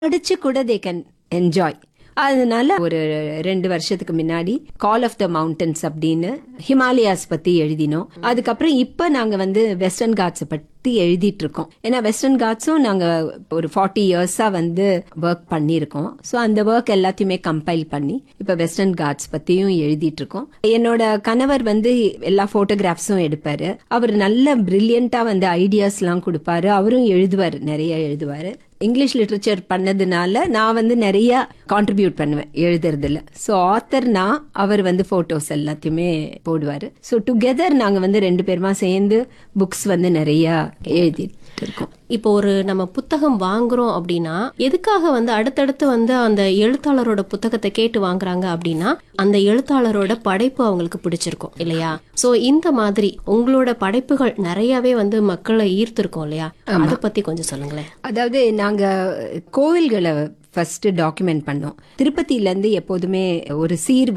படிச்சு கூட they can enjoy அதனால ஒரு ரெண்டு வருஷத்துக்கு முன்னாடி கால் ஆஃப் த மவுண்டன்ஸ் அப்படின்னு ஹிமாலயாஸ் பத்தி எழுதினோம் அதுக்கப்புறம் இப்ப நாங்க வந்து வெஸ்டர்ன் காட்ஸை பத்தி எழுதிட்டு இருக்கோம் ஏன்னா வெஸ்டர்ன் காட்ஸும் நாங்க ஒரு ஃபார்ட்டி இயர்ஸா வந்து ஒர்க் பண்ணியிருக்கோம் ஸோ அந்த ஒர்க் எல்லாத்தையுமே கம்பைல் பண்ணி இப்ப வெஸ்டர்ன் காட்ஸ் பத்தியும் எழுதிட்டு இருக்கோம் என்னோட கணவர் வந்து எல்லா போட்டோகிராஃப்ஸும் எடுப்பாரு அவர் நல்ல பிரில்லியண்டா வந்து ஐடியாஸ் எல்லாம் கொடுப்பாரு அவரும் எழுதுவாரு நிறைய எழுதுவாரு இங்கிலீஷ் லிட்ரேச்சர் பண்ணதுனால நான் வந்து நிறைய கான்ட்ரிபியூட் பண்ணுவேன் எழுதுறதுல ஸோ ஆத்தர்னா அவர் வந்து போட்டோஸ் எல்லாத்தையுமே போடுவாரு ஸோ டுகெதர் நாங்க வந்து ரெண்டு பேருமா சேர்ந்து புக்ஸ் வந்து நிறைய எழுதிட்டு இருக்கோம் இப்போ ஒரு நம்ம புத்தகம் வாங்குறோம் அப்படின்னா எதுக்காக வந்து அடுத்தடுத்து வந்து அந்த எழுத்தாளரோட புத்தகத்தை கேட்டு வாங்குறாங்க அப்படின்னா அந்த எழுத்தாளரோட படைப்பு அவங்களுக்கு பிடிச்சிருக்கும் இல்லையா சோ இந்த மாதிரி உங்களோட படைப்புகள் நிறையவே வந்து மக்களை ஈர்த்திருக்கும் இல்லையா அதை பத்தி கொஞ்சம் சொல்லுங்களேன் அதாவது நாங்க கோவில்களை ஃபர்ஸ்ட் டாக்குமெண்ட் பண்ணோம் திருப்பதியில இருந்து எப்போதுமே ஒரு சீர்